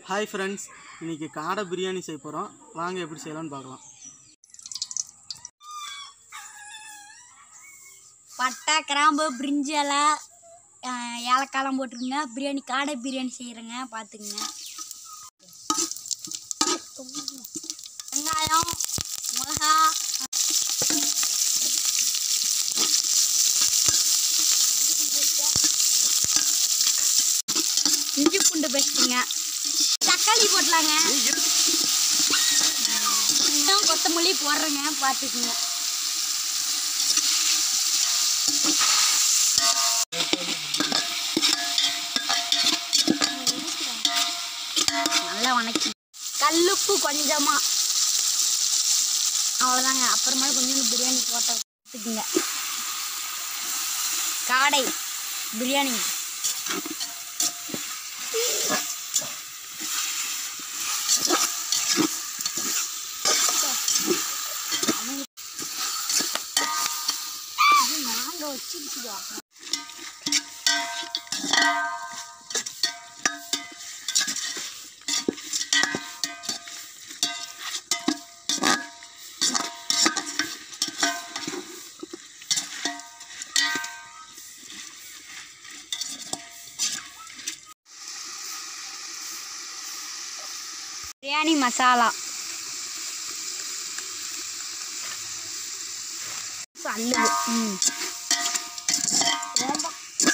Hi friends இன்றைக்கி காடை பிரியாணி செய்ய போகிறோம் வாங்க எப்படி செய்யலாம்னு பார்க்கலாம் பட்டை கிராம்பு பிரிஞ்சி இலை அஹ், ஏலக்காய்லாம் போட்டுருங்க பிரியாணி காடை பிரியாணி செய்கிறேங்க பார்த்துக்குங்க வெங்காயம் மிளகா இஞ்சி பூண்டு பேஸ்ட்டுங்க தக்காளி போட்டலாங்க இன்னும் கொத்தமல்லி போடுறேங்க பார்த்துக்குங்க நல்லா வணக்கி கல்லுப்பு கொஞ்சமா அவ்வளோதாங்க அப்புறமா கொஞ்சம் பிரியாணி போட்ட எடுத்துக்குங்க காடை பிரியாணி நாங்க வச்சுக்கிட்டு பிரியாணி மசாலா அல்லு ம் ரொம்ப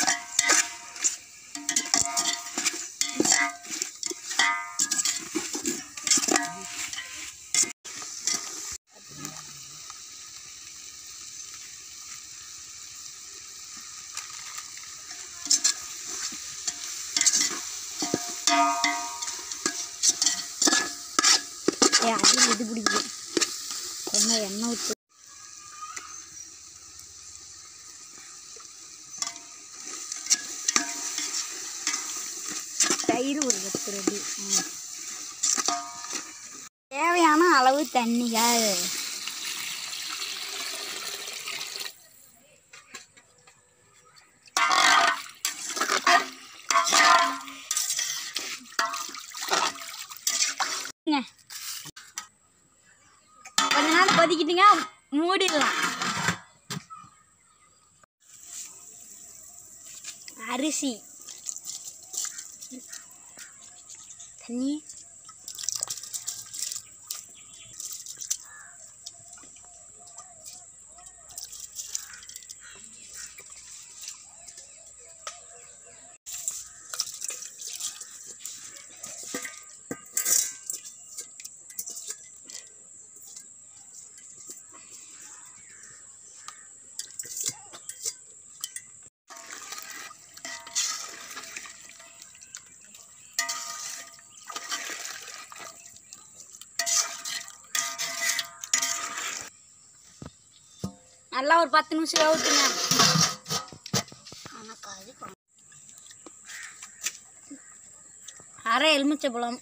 ஏ அது இது பிடிக்கும் ரொம்ப எண்ணெய் ஊற்று தயிர் ஒரு பத்து ரெடி ம். தேவையான அளவு தண்ணிகள் ங்க. கொஞ்ச நாள் கொதிக்கிட்டுங்க மூடிடலாம் அரிசி தண்ணி நல்லா ஒரு பத்து நிமிஷம் வேவுத்துங்க அரை எலுமிச்சை பழம்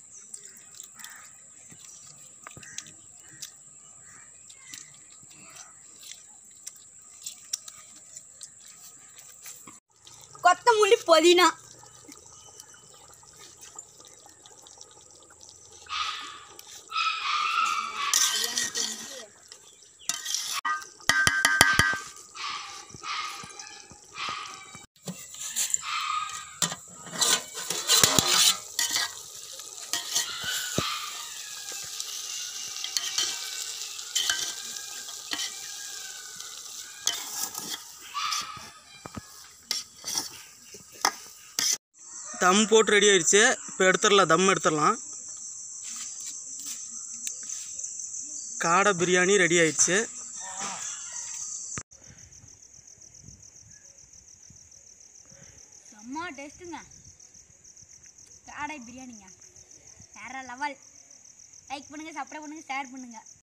கொத்தமல்லி புதினா தம் போட்டு ரெடி ஆயிடுச்சு இப்போ எடுத்துடலாம் தம் எடுத்துடலாம் காடை பிரியாணி ரெடி ஆயிடுச்சு செம்ம டேஸ்ட்டுங்க காடை பிரியாணிங்க வேற லெவல் லைக் பண்ணுங்க சப்ஸ்கிரைப் பண்ணுங்க ஷேர் பண்ணுங்க